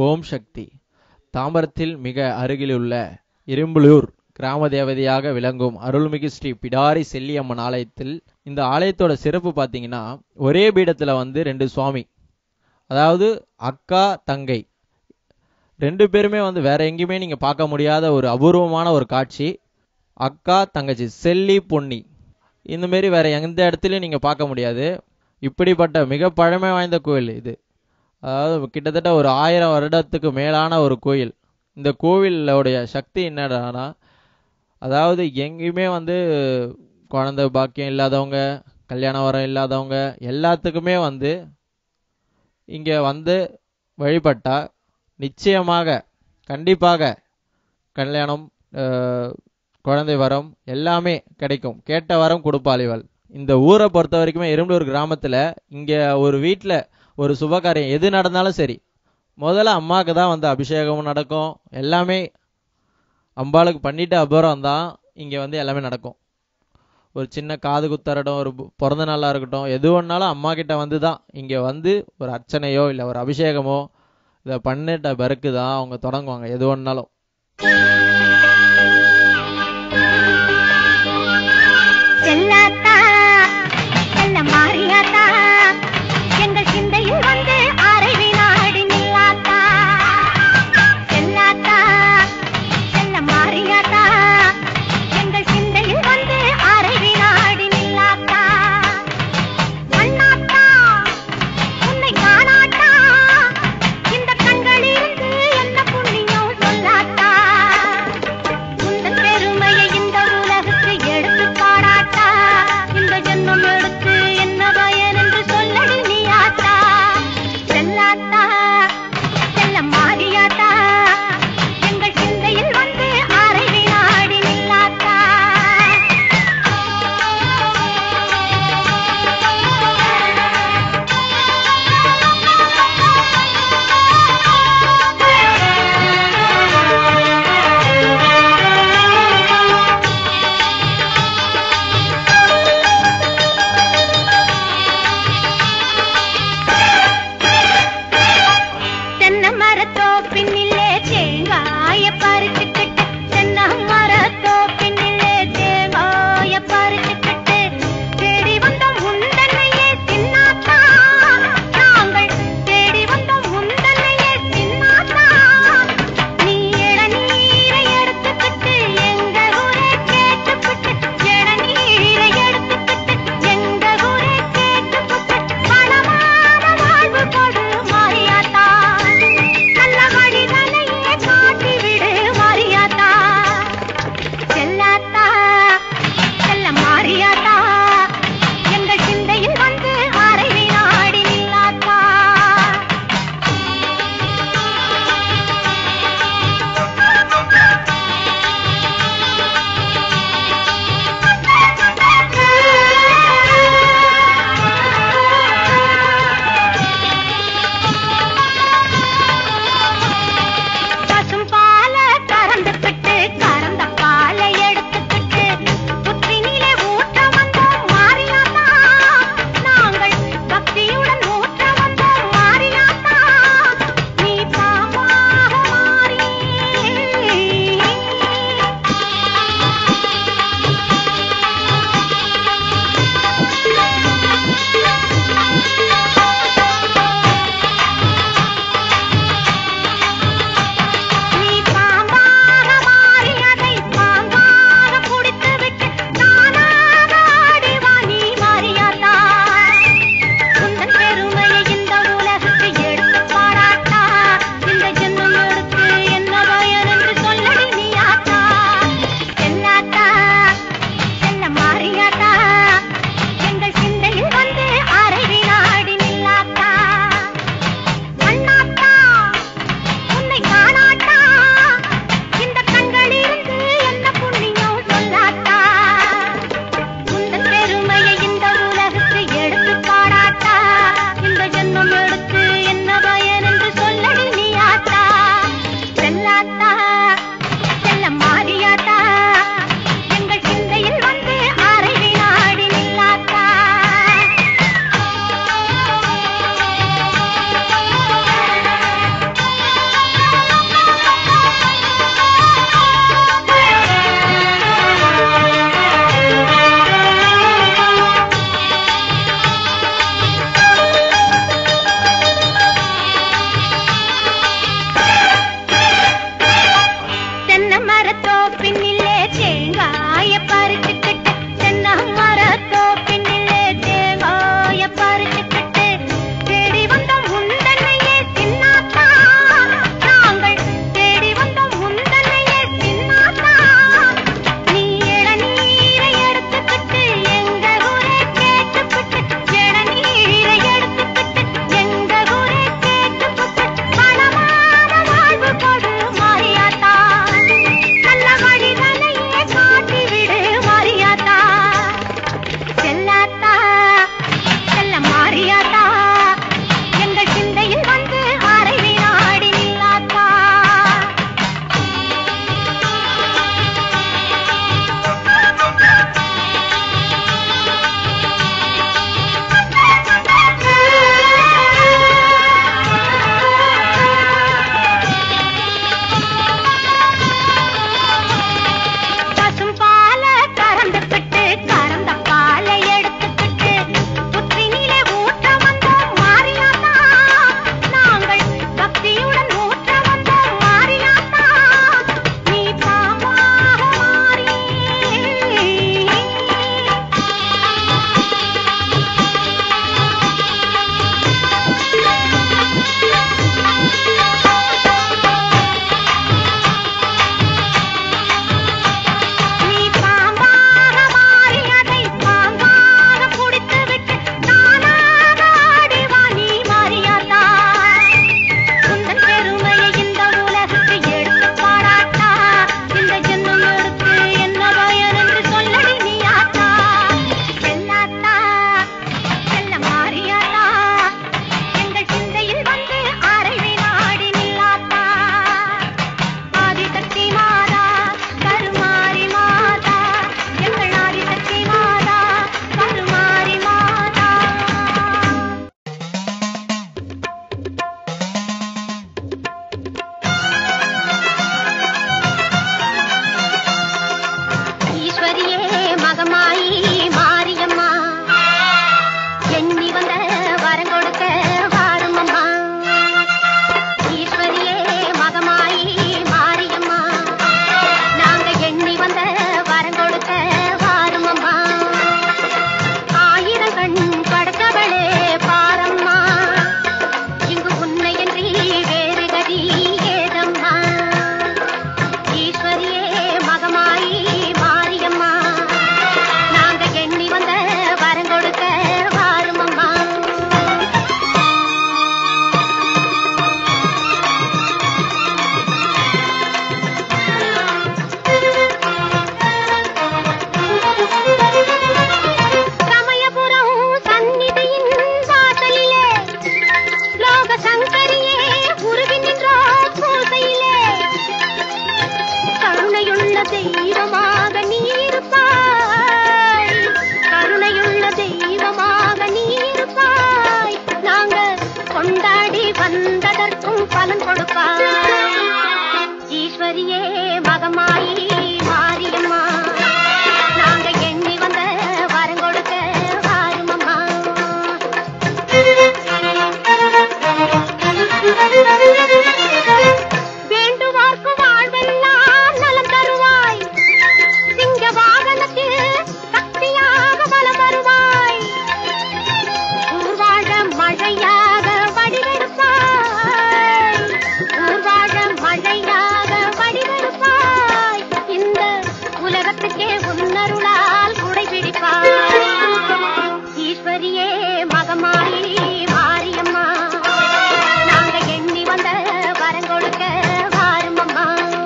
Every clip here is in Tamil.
ஓம் சக்தி தாம்பரத்தில் மிக அருகிலுள்ள இரும்புலூர் கிராம தேவதையாக விளங்கும் அருள்மிகு ஸ்ரீ பிடாரி செல்லியம்மன் ஆலயத்தில் இந்த ஆலயத்தோட சிறப்பு பார்த்தீங்கன்னா ஒரே பீடத்துல வந்து ரெண்டு சுவாமி அதாவது அக்கா தங்கை ரெண்டு பேருமே வந்து வேற எங்கேயுமே நீங்க பார்க்க முடியாத ஒரு அபூர்வமான ஒரு காட்சி அக்கா தங்கச்சி செல்லி பொன்னி இந்த மாரி வேற எந்த இடத்துலையும் நீங்க பார்க்க முடியாது இப்படிப்பட்ட மிக பழமை வாய்ந்த கோயில் இது அதாவது கிட்டத்தட்ட ஒரு ஆயிரம் வருடத்துக்கு மேலான ஒரு கோயில் இந்த கோவிலோடைய சக்தி என்னடானா அதாவது எங்கேயுமே வந்து குழந்தை பாக்கியம் இல்லாதவங்க கல்யாண வரம் இல்லாதவங்க எல்லாத்துக்குமே வந்து இங்கே வந்து வழிபட்டா நிச்சயமாக கண்டிப்பாக கல்யாணம் அஹ், குழந்தை வரம் எல்லாமே கிடைக்கும் கேட்ட வரம் கொடுப்பாள் இவள் இந்த ஊரை பொறுத்த வரைக்குமே எறும்பலூர் கிராமத்தில் இங்கே ஒரு வீட்டில் ஒரு சுபகாரியம் எது நடந்தாலும் சரி முதல்ல அம்மாவுக்கு தான் வந்து அபிஷேகமும் நடக்கும் எல்லாமே அம்பாளுக்கு பண்ணிட்டு அப்புறம் தான் இங்கே வந்து எல்லாமே நடக்கும் ஒரு சின்ன காது குத்தரட்டும் ஒரு பு- பிறந்த நாளாக இருக்கட்டும் எது ஒன்றாலும் அம்மா கிட்ட வந்து தான் இங்கே வந்து ஒரு அர்ச்சனையோ இல்லை ஒரு அபிஷேகமோ இதை பண்ணிட்ட பிறகு தான் அவங்க தொடங்குவாங்க எது ஒன்றாலும் செல்லாத்தா செல்ல மாறியாத்தா எங்கள் சிந்தையில் வந்து அரை வினாடி நில்லாத்தா செல்லாத்தா செல்ல மாறியாத்தா எங்கள் சிந்தையில் வந்து அரை வினாடி நில்லாத்தா கண்ணாத்தா உன்னை காணாட்டா இந்த கண்களிலிருந்து என்ன புண்ணியம் சொல்லாத்தா ஈஸ்வரியே மகமாயி மாரியம்மா நாங்க எண்ணி வந்த வரம் கொடுக்க வாருமம்மா வேண்டுவார்க்கு வாழ்வெல்லாம் நலம் தருவாய் சிங்க வாகனத்தில் சக்தியாக பலம் வருவாய் ஊர்வாழ மழையாக வடிவெடுப்பாய் ஊர்வாழ மழையாக வடிவெடுப்பாய் இந்த உலகத்துக்கே உன்னருளால் குடை பிடிப்பாய் ஈஸ்வரியே மகமாயி மாரியம்மா நாங்க எண்ணி வந்த வரம் கொடுக்க வாருமம்மா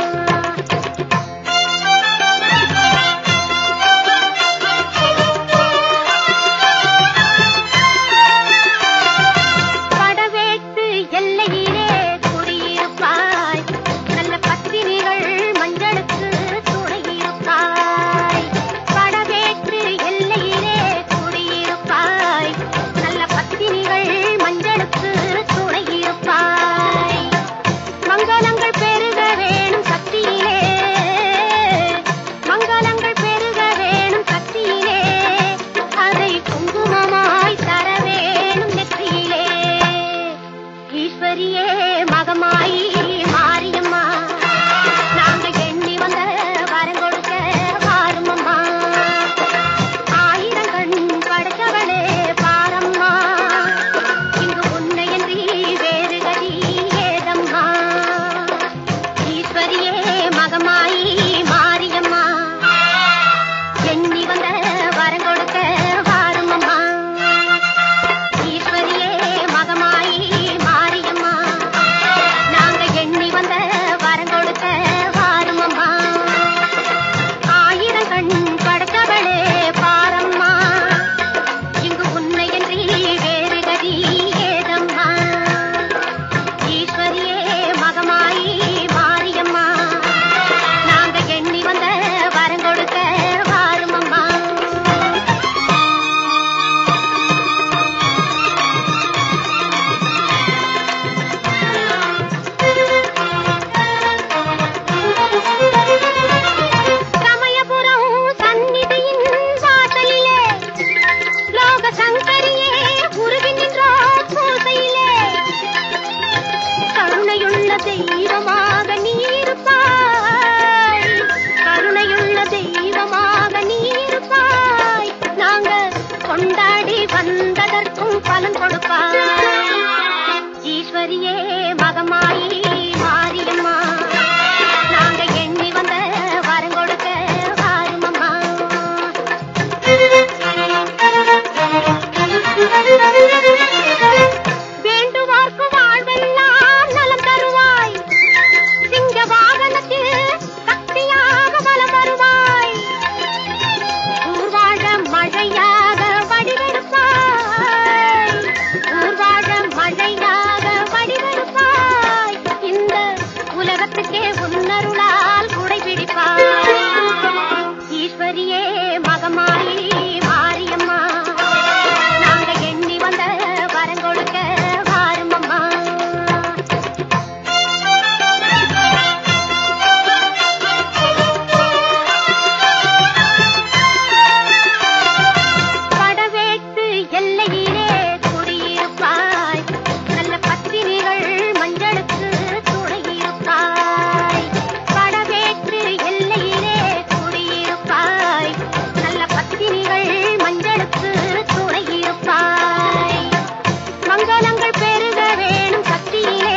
படவேட்டு எல்லையிலே குடியிருப்பாய் நல்ல பத்தினிகள் மஞ்சளுக்கு துணையிருப்பாய் படவேட்டு எல்லையிலே குடியிருப்பாய் நல்ல பத்தினிகள் மஞ்சளுக்கு துணையிருப்பாய் மங்களங்கள் பெருக வேணும் சக்தியிலே மங்களங்கள் பெருக வேணும் சக்தியிலே அதை குங்குமமாய் தர வேணும் நெற்றியிலே ஈஸ்வரியே மகமாயி மாரியம்மா நாங்க எண்ணி வந்த வரம் கொடுக்க வாருமம்மா ஆயிரம் கண் படைத்தவளே பாரம்மா இங்கு உன்னையன்றி வேறு கதி ஏதம்மா ஈஸ்வரியே மகமாயி மாரியம்மா எண்ணி வந்த வரம் கொடுக்க வாருமம்மா ஈஸ்வரியே மகமாயி மாரியம்மா நாங்க எண்ணி வந்த வரம் கொடுக்க வாருமம்மா ஆயிரம் கண் படைத்தவளே பாரம்மா இங்கு உன்னையன்றி வேறு கதி ஏதம்மா ஈஸ்வரியே மகமாயி மாரியம்மா நாங்க எண்ணி வந்த வரம் கொடுக்க வாருமம்மா சமயபுரம் சந்நிதியின் வாசலிலே லோக சங்கரியே உருகி நின்றோம் பூசையிலே கருணையுள்ள தெய்வமாக நீருப்பாய் கருணையுள்ள தெய்வமாக நீருப்பாய் நாங்க கொண்டாடி வந்ததற்கும் பலன் கொடுப்பாய் ஈஸ்வரியே மகமாயி மாரியம்மா நாங்க எண்ணி வந்த வரம் கொடுக்க வாருமம்மா வேண்டுவார்க்கு வாழ்வெல்லாம் நலம் தருவாய் சிங்க வாகனத்தில் சக்தியாக பலம் வருவாய் ஊர்வாழ மழையாக வடிவெடுப்பாய் ஊர்வாழ மழையாக வடிவெடுப்பாய் இந்த உலகத்துக்கே உன்னருளால் குடை பிடிப்பாய் ஈஸ்வரியே மகமாயி மாரியம்மா நாங்க எண்ணி வந்த வரம் கொடுக்க வாருமம்மா படவேட்டு எல்லையிலே குடியிருப்பாய் நல்ல பத்தினிகள் மஞ்சளுக்கு துணையிருப்பாய் படவேட்டு எல்லையிலே குடியிருப்பாய் நல்ல பத்தினிகள் மஞ்சளுக்கு துணையிருப்பாய் மங்களங்கள் பெருக வேணும் சக்தியிலே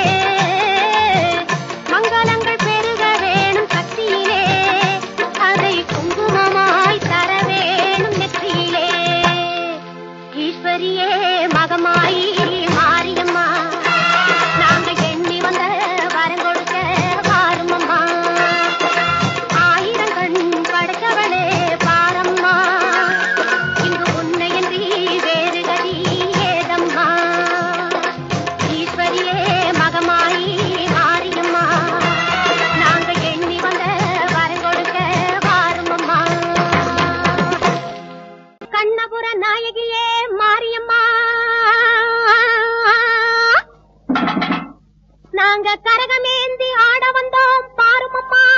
மங்களங்கள் பெருக வேணும் சக்தியிலே அதை குங்குமமாய் தர வேணும் நெற்றியிலே ஈஸ்வரியே மகமாயி மாரியம்மா நாங்க எண்ணி வந்த வரம் கொடுக்க வாருமம்மா ஆயிரம் கண் படைத்தவளே பாரம்மா இங்கு உன்னையன்றி வேறு கதி ஏதம்மா ஈஸ்வரியே மகமாயி மாரியம்மா நாங்க எண்ணி வந்த வரம் கொடுக்க வாருமம்மா கண்ணபுர நாயகியே மாரியம்மா நாங்க கரகமேந்தி ஆட வந்தோம் பாருமம்மா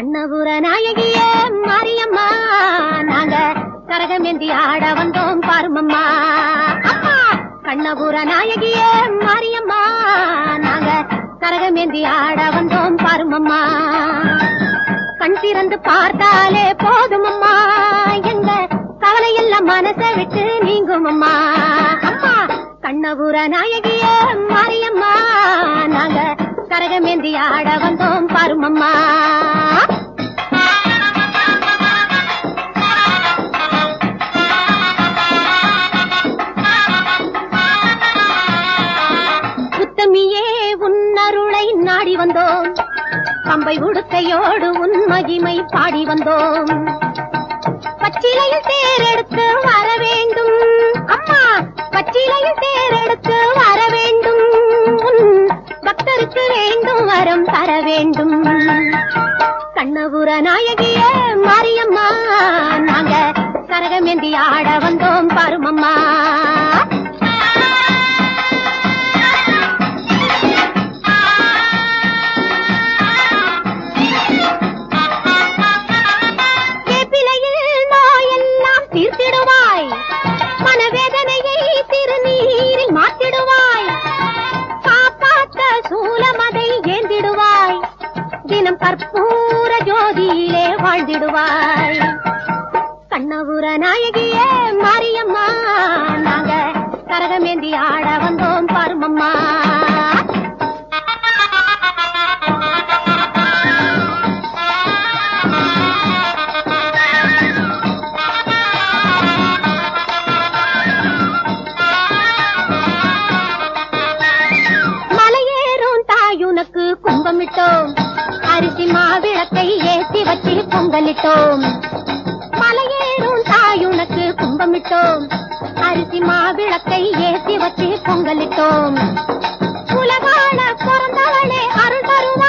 கண்ணபுர நாயகியே மாரியம்மா நாங்க கரகமேந்தி ஆட வந்தோம் பாருமம்மா அம்மா கண்ணபுர நாயகியே மாரியம்மா நாங்க கரகமேந்தி ஆட வந்தோம் பாருமம்மா கண் திறந்து பார்த்தாலே போதுமம்மா எங்க கவலையெல்லாம் மனசை விட்டு நீங்கும் அம்மா அம்மா கண்ணபுர நாயகியே மாரியம்மா நாங்க கரகமேந்தி ஆட வந்தோம் பாருமம்மா உத்தமியே உன்னருளை நாடி வந்தோம் பம்பை உடுக்கையோடு உன் மகிமை பாடி வந்தோம் பச்சிலையில் தேரெடுத்து வர வேண்டும் அம்மா பச்சிலையில் தேரெடுத்து வர வேண்டும் உன் பக்தருக்கு வேண்டும் வரம் தர வேண்டும் கண்ணபுர நாயகியே மாரியம்மா நாங்க கரகமேந்தி ஆட வந்தோம் பாருமம்மா வேப்பிலையில் நோயெல்லாம் தீர்த்திடுவாய் மனவேதனையை திருநீரில் மாற்றிடுவாய் காப்பாத்த சூலமதை ஏந்திடுவாய் தினம் கற்பூர ஜோதியிலே வாழ்ந்திடுவாய் கண்ணபுர நாயகியே மாரியம்மா நாங்க கரகமேந்தி ஆட வந்தோம் பாருமம்மா மலையேறும் தாயுனக்கு கும்பமிட்டோம் அரிசி மாவிளக்கை ஏத்தி வச்சு பொங்கலிட்டோம் மலையேறும் தாயுனக்கு கும்பமிட்டோம் அரிசி மாவிளக்கை ஏத்தி வச்சு பொங்கலிட்டோம் உலகான பிறந்தவளே அருள்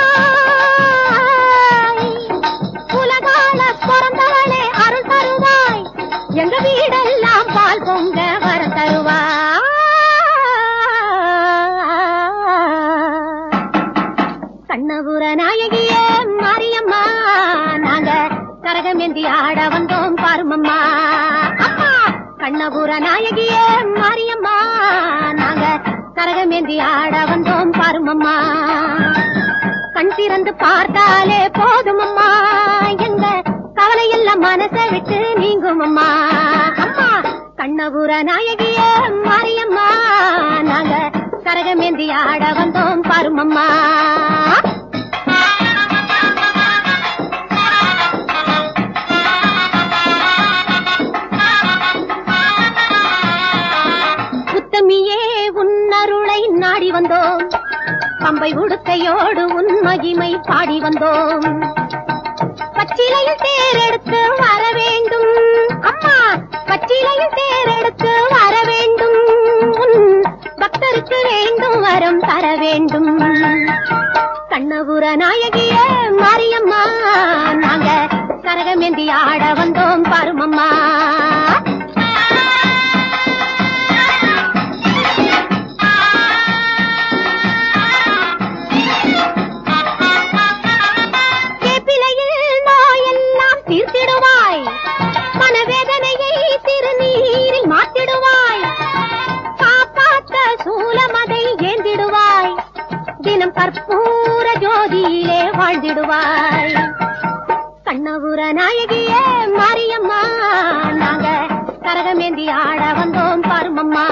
தருவாய் உலகான பிறந்தவளே அருள் தருவாய் எங்க வீடெல்லாம் பால் பொங்க வர தருவாய் கண்ணபுர நாயகியே மாரியம்மா நாங்க கரகமேந்தி ஆட வந்தோம் பாருமம்மா அம்மா கண்ணபுர நாயகியே மாரியம்மா நாங்க கரகமேந்தி ஆட வந்தோம் பாருமம்மா கண் திறந்து பார்த்தாலே போதுமம்மா எங்க கவலையெல்லாம் மனசை விட்டு நீங்கும் அம்மா அம்மா கண்ணபுர நாயகியே மாரியம்மா நாங்க கரகமேந்தி ஆட வந்தோம் பாருமம்மா உத்தமியே உன்னருளை நாடி வந்தோம் பம்பை உடுக்கையோடு உன் மகிமை பாடி வந்தோம் பச்சிலையில் தேரெடுத்து வர வேண்டும் அம்மா பச்சிலையில் தேரெடுத்து வர வேண்டும் உன் பக்தருக்கு வேண்டும் வரம் தர வேண்டும் கண்ணபுர நாயகியே மாரியம்மா நாங்க கரகமேந்தி ஆட வந்தோம் பாருமம்மா வேப்பிலையில் நோயெல்லாம் தீர்த்திடுவாய் மனவேதனையை திருநீரில் மாற்றிடுவாய் காப்பாத்த சூலமதை ஏந்திடுவாய் தினம் கற்பூர ஜோதியிலே வாழ்ந்திடுவாய் கண்ணபுர நாயகியே மாரியம்மா நாங்க கரகமேந்தி ஆட வந்தோம் பாருமம்மா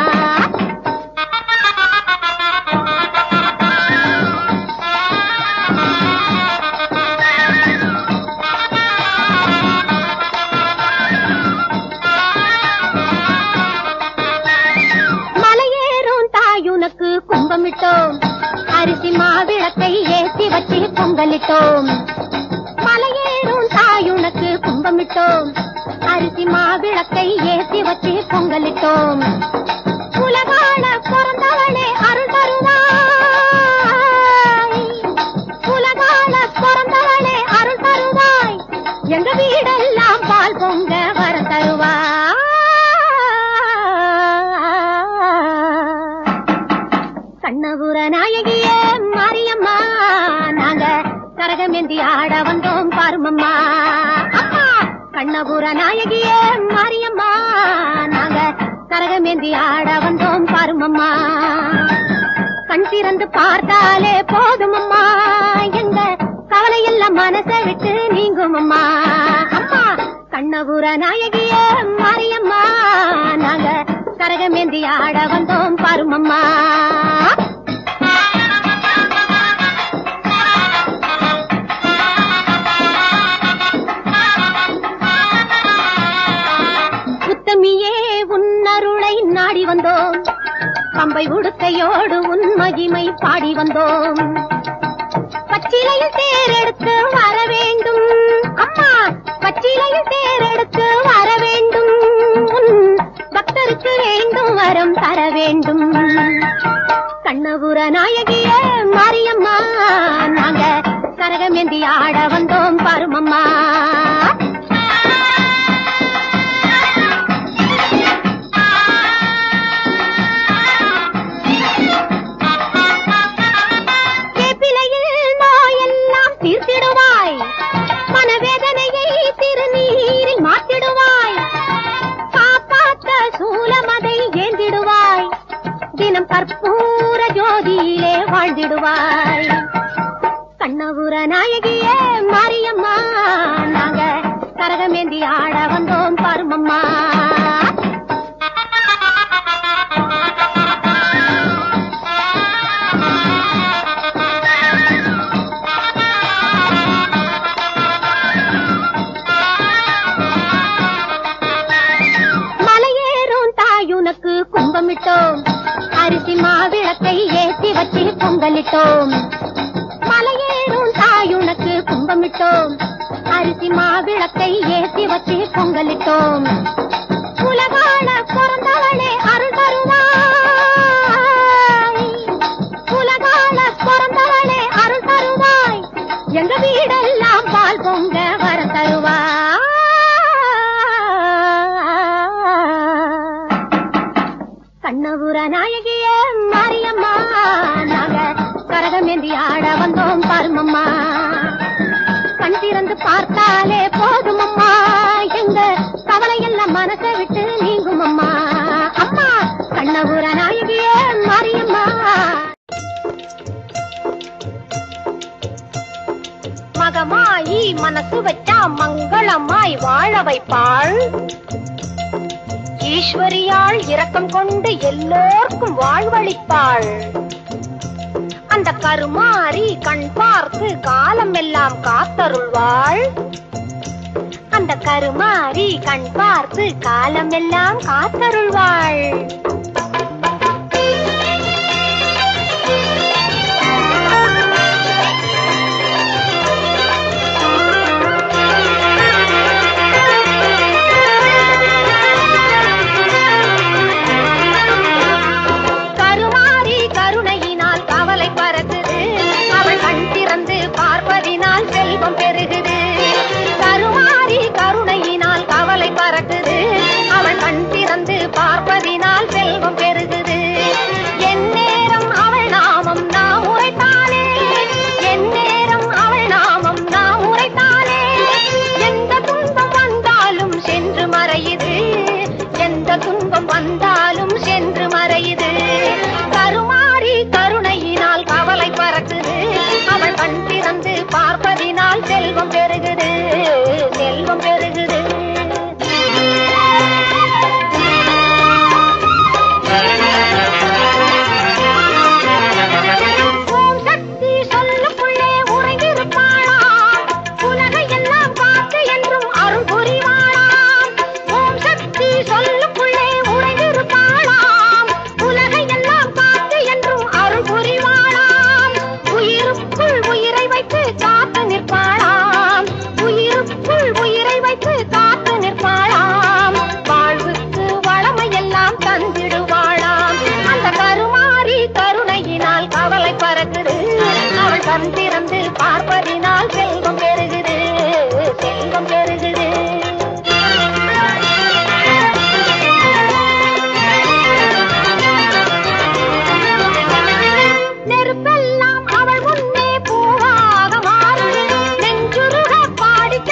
மலையேறும் தாயுனக்கு கும்பமிட்டோம் அரிசி மாவிளக்கை ஏத்தி வச்சு பொங்கலிட்டோம் மலையேறும் தாயுனக்கு கும்பமிட்டோம் அரிசி மாவிளக்கை ஏத்தி வச்சு பொங்கலிட்டோம் உலகான பிறந்தவளே அருள் தருவாய் உலகான பிறந்தவளே அருள் தருவாய் எங்க வீடெல்லாம் பால் பொங்க வர தருவாய் கண்ணபுர நாயகியே மாரியம்மா நாங்க கரகமேந்தி ஆட வந்தோம் பருமம்மா அம்மா கண்ணபுர நாயகியே மாரியம்மா நாங்க கரகமேந்தி ஆட வந்தோம் பருமம்மா கண் திறந்து பார்த்தாலே போதும் அம்மா எங்க கவலை எல்லாம் மனசை விட்டு நீங்கும் அம்மா அம்மா கண்ணபுர நாயகியே மாரியம்மா நாங்க கரகமேந்தி ஆட வந்தோம் பருமம்மா உத்தமியே உன்னருளை நாடி வந்தோம் பம்பை உடுக்கையோடு உன் மகிமை பாடி வந்தோம் பச்சிலையில் தேரெடுத்து வர வேண்டும் அம்மா பச்சிலையில் தேரெடுத்து வர வேண்டும் உன் பக்தருக்கு வேண்டும் வரம் தர வேண்டும் கண்ணபுர நாயகியே மாரியம்மா நாங்க கரகமேந்தி ஆட வந்தோம் பருமம்மா வேப்பிலையில் நோயெல்லாம் தீர்த்திடுவாய் மனவேதனையை திருநீரில் மாற்றிடுவாய் காப்பாத்த சூலமதை ஏந்திடுவாய் தினம் கற்பூர ஜோதியிலே வாழ்ந்திடுவாய் கண்ணபுர நாயகியே மாரியம்மா நாங்க கரகமேந்தி ஆட வந்தோம் பருமம்மா மலையேறும் தாயுனக்கு கும்பமிட்டோம் அரிசி மாவிளக்கை ஏத்தி வச்சு பொங்கலிட்டோம் மலையேறும் தாயுனக்கு கும்பமிட்டோம் அரிசி மாவிளக்கை ஏத்தி வச்சு பொங்கலிட்டோம் உலகான பிறந்தவளே அருள் தருவாய் உலகான பிறந்தவளே அருள் தருவாய் எங்க வீடெல்லாம் பால் பொங்க வர தருவாய் கண்ணபுர நாயகியே மாரியம்மா நாங்க கரகமேந்தி ஆட வந்தோம் பருமம்மா கண் திறந்து பார்த்தாலே போதும் அம்மா எங்க கவலை எல்லாம் மனசை விட்டு நீங்கும் அம்மா அம்மா கண்ணபுர நாயகியே மாரியம்மா மகமாயி மனசு வச்சா மங்களமாய் வாழ வைப்பாள் ஈஸ்வரியாள் இரக்கம் கொண்டு எல்லோர்க்கும் வாழ்வளிப்பாள் அந்த கருமாறி கண் பார்த்து காலம் எல்லாம் காத்தருள்வாள் அந்த கருமாறி கண் பார்த்து காலம் எல்லாம் காத்தருள்வாள் கருமாறி கருணையினால் கவலை பறக்குது அவள் கண் திறந்து பார்ப்பதினால் செல்வம் பெருகுது கருமாறி கருணையினால் கவலை பறக்குது அவள் கண் திறந்து பார்ப்பதினால் செல்வம் பெருகுது எந்நேரம் அவள் நாமம் நாம் உரைத்தானே எந்நேரம் அவள் நாமம் நாம் உரைத்தானே எந்த துன்பம் வந்தாலும் சென்று மறையுது எந்த துன்பம் வந்தாலும் சென்று மறையுது கருமாறி கருணையினால் கவலை பறக்குது அவள் கண் திறந்து பார்ப்பதினால் செல்வம் பெருகுது செல்வம் பெருகுது ஓம் சக்தி சொல்லுக்குள்ளே உறைந்திருப்பாளாம் உலகை எல்லாம் காத்து என்றும் அருள் புரிவாளாம் ஓம் சக்தி சொல்லுக்குள்ளே உறைந்திருப்பாளாம் உலகை எல்லாம் காத்து என்றும் அருள் புரிவாளாம் உயிருக்குள் உயிரை வைத்து காத்து நிற்பாளாம் உயிருக்குள் உயிரை வைத்து காத்து நிற்பாளாம் வாழ்வுக்கு வளமையெல்லாம் தந்திடுவாளாம் அந்த கருமாறி கருணையினால் கவலை பறக்குது அவள் கண் திறந்து பார்ப்பதினால் செல்வம் பெருகுது செல்வம் பெருகுது நெருப்பெல்லாம் அவள் முன்னே பூவாக மாறுது நெஞ்சுருக பாடி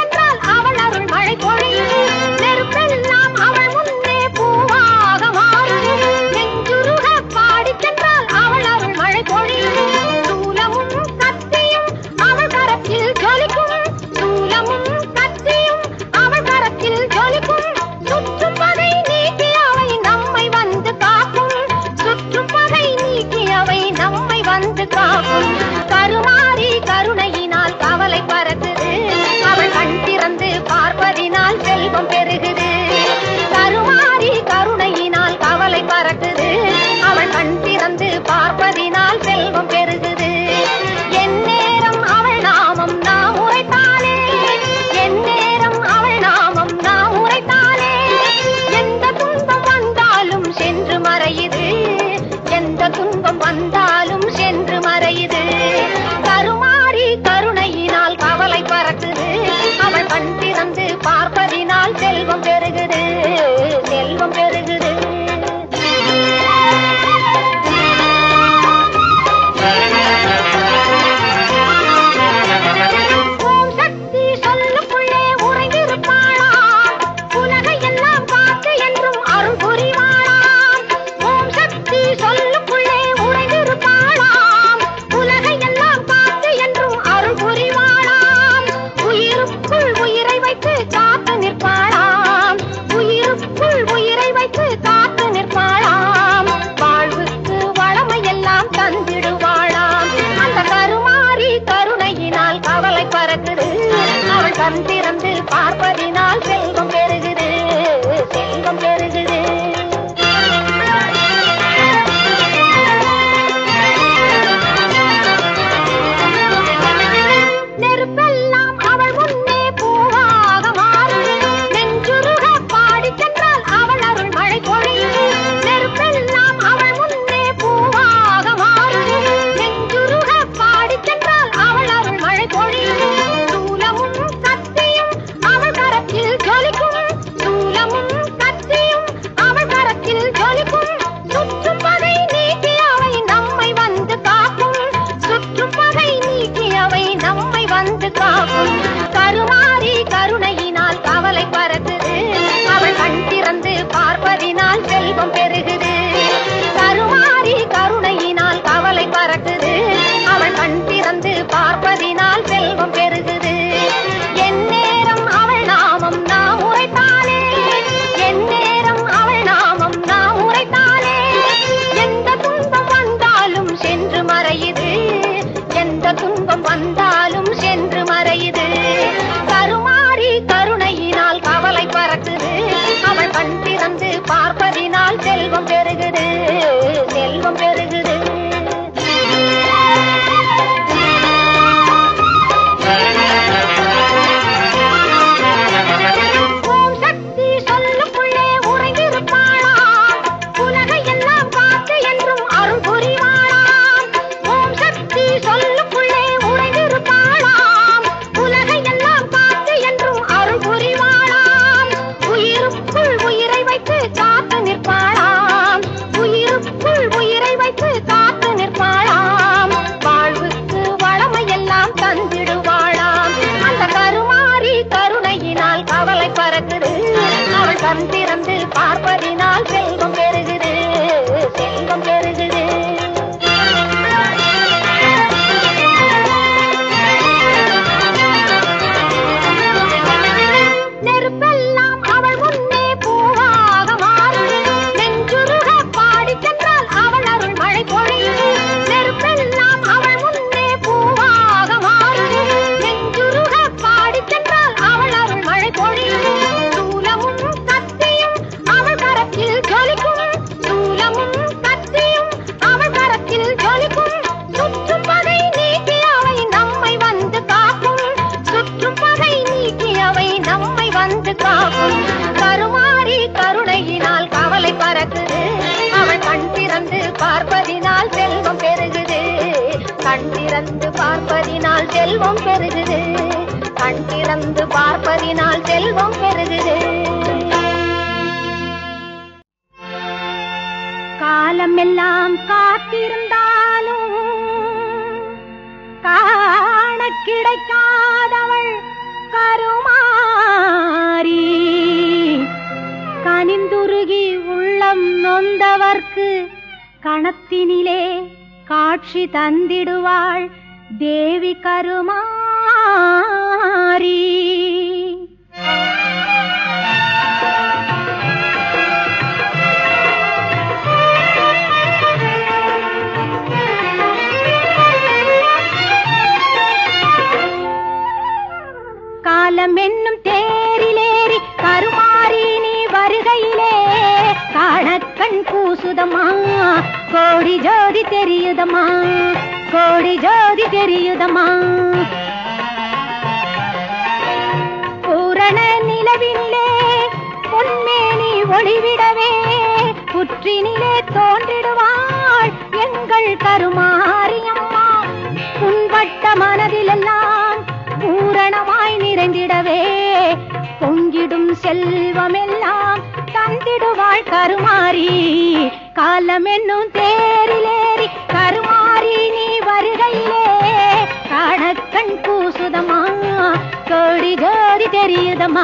செல்வம் பெருகுது கண் திறந்து பார்ப்பதினால் செல்வம் பெருகுது காலமெல்லாம் காத்திருந்தாலும் காண கிடைக்காதவள் கருமாரி கனிந்துருகி உள்ளம் நொந்தவர்க்கு கணத்தினிலே காட்சி தந்திடுவாள் தேவி கருமாரி காலம் என்னும் தேரிலேறி கருமாறி நீ வருகையிலே காணக்கண் கூசுதம்மா கோடி ஜோதி தெரியுதம்மா கோடி ஜோதி தெரியுதம்மா பூரண நிலவினிலே பொன்மேனி ஒளிவிடவே புற்றினிலே தோன்றிடுவாள் எங்கள் கருமாரியம்மா புண்பட்ட மனதிலெல்லாம் பூரணமாய் நிறைந்திடவே பொங்கிடும் செல்வமெல்லாம் தந்திடுவாள் கருமாரி காலம் என்னும் தேரிலேறி கருமாரி நீ வருகையிலே காணக்கண் கூசுதம்மா கோடி ஜோதி தெரியுதம்மா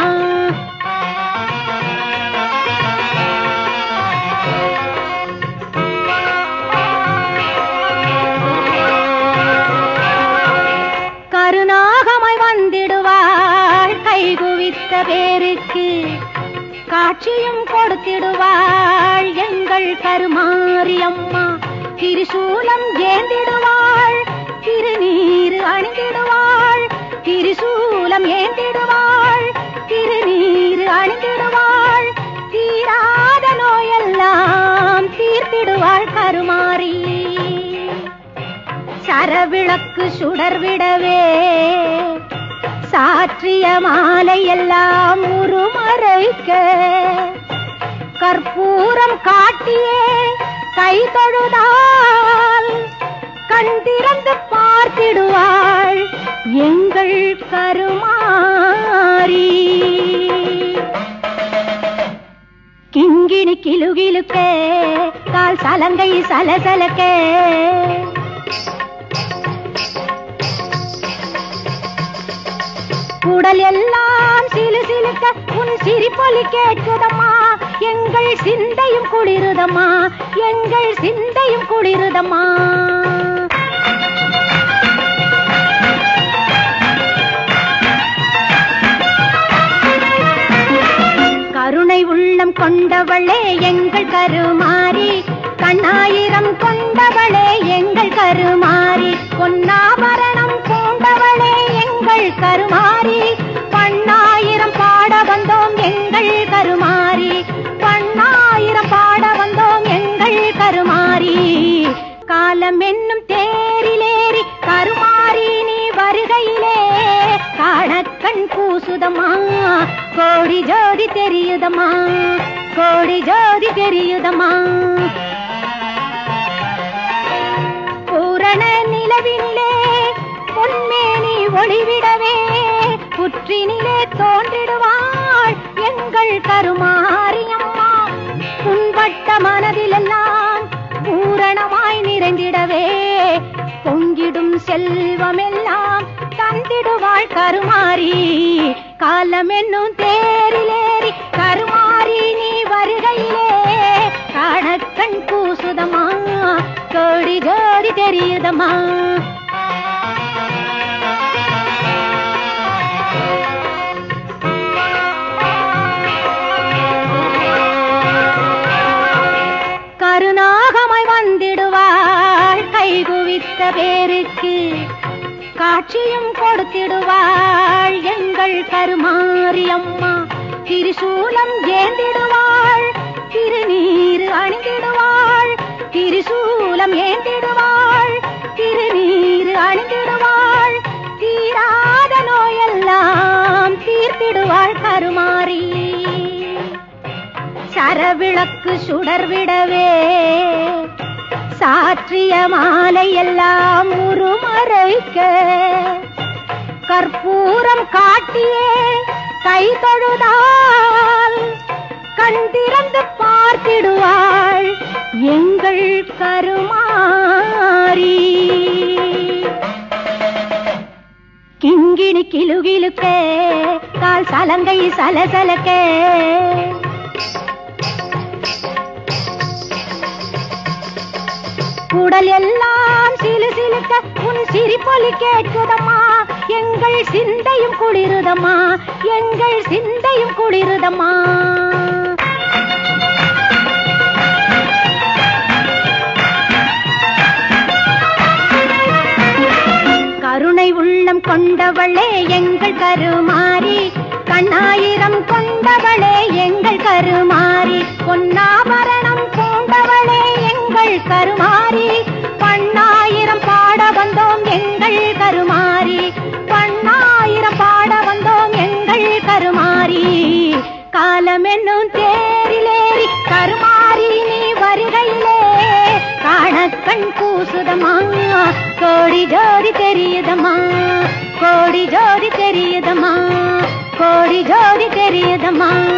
கருணாகமாய் வந்திடுவாள் கைகுவித்த பேருக்கு காட்சியும் கொடுத்திடுவாள் எங்கள் கருமாரி அம்மா திரிசூலம் ஏந்திடுவாள் திருநீரு அணிந்திடுவாள் திரிசூலம் ஏந்திடுவாள் திருநீரு அணிந்திடுவாள் தீராத நோயெல்லாம் தீர்த்திடுவாள் கருமாரி சரவிளக்கு சுடர்விடவே சாற்றிய மாலை எல்லாம் உருமறைக்க கற்பூரம் காட்டியே கை தொழுதால் கண் திறந்து பார்த்திடுவாள் எங்கள் கருமாரி கிங்கிணி கிலுகிலுக்க கால் சலங்கை சலசலக்க உடல் எல்லாம் சிலு சிலுக்க உன் சிரிப்பொலி கேட்குதம்மா எங்கள் சிந்தையும் குளிருதம்மா எங்கள் சிந்தையும் குளிருதம்மா கருணை உள்ளம் கொண்டவளே எங்கள் கருமாரி கண்ணாயிரம் கொண்டவளே எங்கள் கருமாரி பொன்னாபரணம் பூண்டவளே எங்கள் கருமாரி பண்ணாயிரம் பாட வந்தோம் எங்கள் கருமாரி பண்ணாயிரம் பாட வந்தோம் எங்கள் கருமாரி காலம் என்னும் தேரிலேறி கருமாரி நீ வருகையிலே காணக்கண் கூசுதம்மா கோடி ஜோதி தெரியுதம்மா கோடி ஜோதி தெரியுதம்மா பூரண நிலவினிலே பொன்மேனி ஒளிவிடவே புற்றினிலே தோன்றிடுவாள் எங்கள் கருமாரியம்மா புண்பட்ட மனதிலெல்லாம் பூரணமாய் நிறைந்திடவே பொங்கிடும் செல்வமெல்லாம் தந்திடுவாள் கருமாரி காலம் என்னும் தேரிலேறி கருமாரி நீ வருகையிலே காணக்கண் கூசுதம்மா கோடி ஜோதி தெரியுதம்மா கருணாகமாய் வந்திடுவாள் கைகுவித்த பேருக்கு காட்சியும் கொடுத்திடுவாள் எங்கள் கருமாரி அம்மா திரிசூலம் ஏந்திடுவாள் திருநீரு அணிந்திடுவாள் திரிசூலம் ஏந்திடுவாள் திருநீரு அணிந்திடுவாள் தீராத நோயெல்லாம் தீர்த்திடுவாள் கருமாரி சரவிளக்கு சுடர்விடவே சாற்றிய மாலை எல்லாம் உருமறைக்க கற்பூரம் காட்டியே கை தொழுதால் கண் திறந்து பார்த்திடுவாள் எங்கள் கருமாரி கிங்கிணி கிலுகிலுக்கே கால் சலங்கை சலசலக்கே உடல் எல்லாம் சிலு சிலுக்க உன் சிரிப்பொலி கேட்குதம்மா எங்கள் சிந்தையும் குளிருதம்மா எங்கள் சிந்தையும் குளிருதம்மா கருணை உள்ளம் கொண்டவளே எங்கள் கருமாரி கண்ணாயிரம் கொண்டவளே எங்கள் கருமாரி பொன்னாபரணம் பூண்டவளே எங்கள் கருமாரி பண்ணாயிரம் பாட வந்தோம் எங்கள் கருமாரி பண்ணாயிரம் பாட வந்தோம் எங்கள் கருமாரி காலம் என்னும் தேரிலேறி கருமாரி நீ வருகையிலே காணக்கண் கூசுதமா கோடி ஜோதி தெரியுதம்மா கோடி ஜோதி தெரியுதம்மா கோடி ஜோதி தெரியுதம்மா